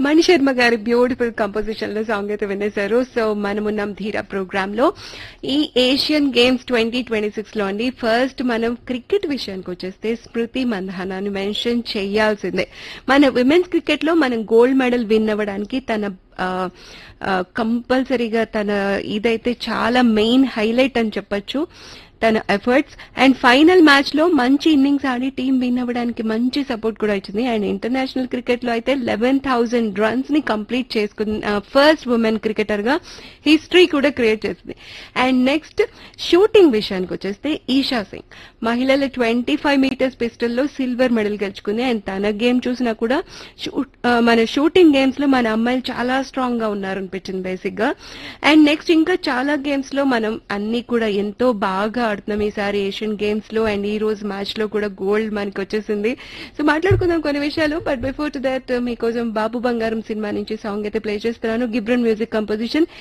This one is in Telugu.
మణి శర్మ గారి బ్యూటిఫుల్ కంపోజిషన్ లో సాంగ్ అయితే వినేశారు సో మనమున్నాం ధీరా ప్రోగ్రామ్ లో ఈ Asian Games twenty twenty six లో అండి ఫస్ట్ మనం క్రికెట్ విషయానికి వచ్చేస్తే స్మృతి మందహానాన్ని మెన్షన్ చేయాల్సిందే మన విమెన్స్ క్రికెట్ లో మనం గోల్డ్ మెడల్ విన్ అవ్వడానికి తన కంపల్సరీగా తన ఇదైతే చాలా మెయిన్ హైలైట్ అని చెప్పొచ్చు తన ఎఫర్ట్స్ అండ్ ఫైనల్ మ్యాచ్ లో మంచి ఇన్నింగ్స్ ఆడి టీం విన్ అవ్వడానికి మంచి సపోర్ట్ కూడా ఇచ్చింది అండ్ ఇంటర్నేషనల్ క్రికెట్ లో అయితే లెవెన్ థౌసండ్ రన్స్ ని కంప్లీట్ చేసుకున్న ఫస్ట్ ఉమెన్ క్రికెటర్ గా హిస్టరీ కూడా క్రియేట్ చేసింది అండ్ నెక్స్ట్ షూటింగ్ విషయానికి వచ్చేస్తే ఈషా సింగ్ మహిళల ట్వంటీ ఫైవ్ మీటర్స్ పిస్టల్ లో సిల్వర్ మెడల్ గెలుచుకుంది అండ్ తన గేమ్ చూసినా కూడా షూట్ ఆ, మన షూటింగ్ గేమ్స్ లో మన అమ్మాయిలు చాలా స్ట్రాంగ్ గా ఉన్నారు అనిపించింది బేసిక్ గా అండ్ నెక్స్ట్ ఇంకా చాలా గేమ్స్ లో మనం అన్ని కూడా ఎంతో బాగా ఆడుతున్నాం ఈసారి ఏషియన్ గేమ్స్ లో అండ్ ఈ రోజు మ్యాచ్ లో కూడా గోల్డ్ మనకి వచ్చేసింది సో మాట్లాడుకుందాం కొన్ని విషయాలు బట్ బిఫోర్ టు దట్ మీకోసం బాబు బంగారం సినిమా నుంచి సాంగ్ అయితే ప్లే చేస్తున్నాను గిబ్రన్ మ్యూజిక్ కంపోజిషన్